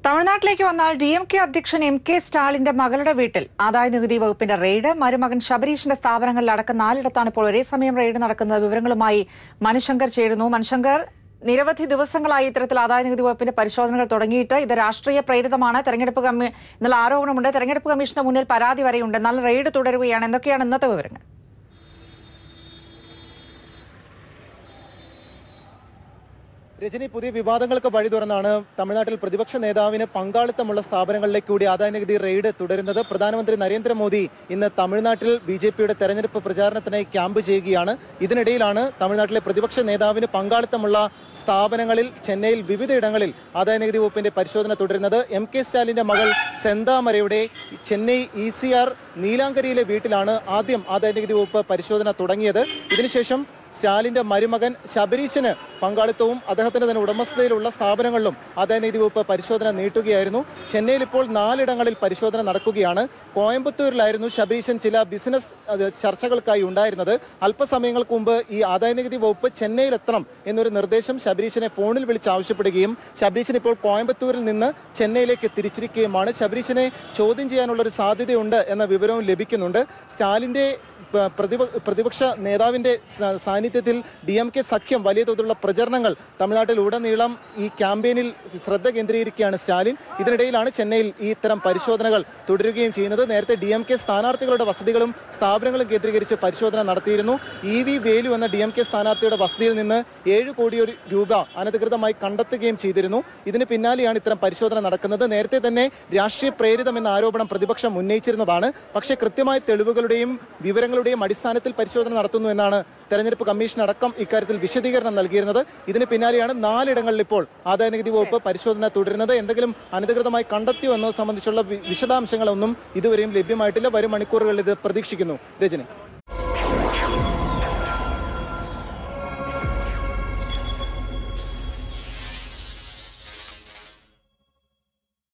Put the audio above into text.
തമിഴ്നാട്ടിലേക്ക് വന്നാൽ D M K അധ്യക്ഷൻ എം കെ സ്റ്റാലിന്റെ മകളുടെ വീട്ടിൽ ആദായ നികുതി വകുപ്പിന്റെ റെയ്ഡ് മരുമകൻ ശബരീഷിന്റെ സ്ഥാപനങ്ങളിൽ അടക്കം നാലിടത്താണ് ഇപ്പോൾ ഒരേ സമയം റെയ്ഡ് നടക്കുന്നത് വിവരങ്ങളുമായി മനുശങ്കർ ചേരുന്നു മനുശങ്കർ നിരവധി ദിവസങ്ങളായി ഇത്തരത്തിൽ ആദായ നികുതി വകുപ്പിന്റെ പരിശോധനകൾ തുടങ്ങിയിട്ട് ഇത് രാഷ്ട്രീയ പ്രേരിതമാണ് തെരഞ്ഞെടുപ്പ് കമ്മീ എന്നുള്ള ആരോപണമുണ്ട് തെരഞ്ഞെടുപ്പ് കമ്മീഷന് മുന്നിൽ പരാതി വരെയുണ്ട് എന്നാൽ റെയ്ഡ് തുടരുകയാണ് എന്തൊക്കെയാണ് ഇന്നത്തെ വിവരങ്ങൾ രജനി പുതിയ വിവാദങ്ങൾക്ക് വഴി തുറന്നാണ് തമിഴ്നാട്ടിൽ പ്രതിപക്ഷ നേതാവിന് പങ്കാളിത്തമുള്ള സ്ഥാപനങ്ങളിലേക്ക് കൂടി ആദായനികുതി റെയ്ഡ് തുടരുന്നത് പ്രധാനമന്ത്രി നരേന്ദ്രമോദി ഇന്ന് തമിഴ്നാട്ടിൽ ബി ജെ പിയുടെ തെരഞ്ഞെടുപ്പ് പ്രചാരണത്തിനായി ക്യാമ്പ് ചെയ്യുകയാണ് ഇതിനിടയിലാണ് തമിഴ്നാട്ടിലെ പ്രതിപക്ഷ നേതാവിന് പങ്കാളിത്തമുള്ള സ്ഥാപനങ്ങളിൽ ചെന്നൈയിൽ വിവിധയിടങ്ങളിൽ ആദായനികുതി വകുപ്പിന്റെ പരിശോധന തുടരുന്നത് എം കെ സ്റ്റാലിന്റെ മകൾ സെന്താമരയുടെ ചെന്നൈ ഇ സി ആർ നീലാങ്കരയിലെ വീട്ടിലാണ് ആദ്യം ആദായനികുതി വകുപ്പ് പരിശോധന തുടങ്ങിയത് ഇതിനുശേഷം സ്റ്റാലിന്റെ മരുമകൻ ശബരീശന് പങ്കാളിത്തവും അദ്ദേഹത്തിന്റെ തന്നെ ഉടമസ്ഥതയിലുള്ള സ്ഥാപനങ്ങളിലും ആദായനികുതി വകുപ്പ് പരിശോധന നീട്ടുകയായിരുന്നു ചെന്നൈയിൽ ഇപ്പോൾ നാലിടങ്ങളിൽ പരിശോധന നടക്കുകയാണ് കോയമ്പത്തൂരിലായിരുന്നു ശബരീശൻ ചില ബിസിനസ് അത്, ചർച്ചകൾക്കായി ഉണ്ടായിരുന്നത് അല്പസമയങ്ങൾക്ക് മുമ്പ് ഈ ആദായനികുതി വകുപ്പ് ചെന്നൈയിലെത്തണം എന്നൊരു നിർദ്ദേശം ശബരീശനെ ഫോണിൽ വിളിച്ച് ആവശ്യപ്പെടുകയും ശബരീശൻ ഇപ്പോൾ കോയമ്പത്തൂരിൽ നിന്ന് ചെന്നൈയിലേക്ക് തിരിച്ചിരിക്കുകയുമാണ് ശബരീശനെ ചോദ്യം ചെയ്യാനുള്ള ഒരു സാധ്യതയുണ്ട് എന്ന വിവരവും ലഭിക്കുന്നുണ്ട് സ്റ്റാലിന്റെ പ- പ്രതിപ പ്രതിപക്ഷ നേതാവിന്റെ സ- സാന്നിധ്യത്തിൽ ഡി എം കെ സഖ്യം വലിയ തോതിലുള്ള പ്രചരണങ്ങൾ തമിഴ്നാട്ടിൽ ഉടനീളം ഈ ക്യാമ്പയിനിൽ ശ്രദ്ധ കേന്ദ്രീകരിക്കുകയാണ് സ്റ്റാലിൻ ഇതിനിടയിലാണ് ചെന്നൈയിൽ ഈ ഇത്തരം പരിശോധനകൾ തുടരുകയും ചെയ്യുന്നത് നേരത്തെ ഡി എം കെ സ്ഥാനാർത്ഥികളുടെ വസതികളും സ്ഥാപനങ്ങളും കേന്ദ്രീകരിച്ച് പരിശോധന നടത്തിയിരുന്നു ഇ വി വേലു എന്ന ഡി എം കെ സ്ഥാനാർത്ഥിയുടെ വസതിയിൽ നിന്ന് ഏഴ് കോടി ഒരു രൂപ അനധികൃതമായി കണ്ടെത്തുകയും ചെയ്തിരുന്നു ഇതിന് പിന്നാലെയാണ് ഇത്തരം പരിശോധന നടക്കുന്നത് നേരത്തെ തന്നെ രാഷ്ട്രീയ പ്രേരിതം എന്ന ആരോപണം പ്രതിപക്ഷം ഉന്നയിച്ചിരുന്നതാണ് പക്ഷേ കൃത്യമായ തെളിവുകളുടെയും വിവരങ്ങളുടെയും അടിസ്ഥാനത്തിൽ പരിശോധന നടത്തുന്നു എന്നാണ് തെരഞ്ഞെടുപ്പ് കമ്മീഷൻ അടക്കം ഇക്കാര്യത്തിൽ വിശദീകരണം നൽകിയിരുന്നത് ഇതിന് പിന്നാലെയാണ് നാലിടങ്ങളിൽ ഇപ്പോൾ ആദായനികുതി വകുപ്പ് പരിശോധന തുടരുന്നത് എന്തെങ്കിലും അനധികൃതമായി കണ്ടെത്തിയോ എന്നത് സംബന്ധിച്ചുള്ള വി- വിശദാംശങ്ങളൊന്നും ഇതുവരെയും ലഭ്യമായിട്ടില്ല വരും മണിക്കൂറുകളിൽ ഇത് പ്രതീക്ഷിക്കുന്നു രജനി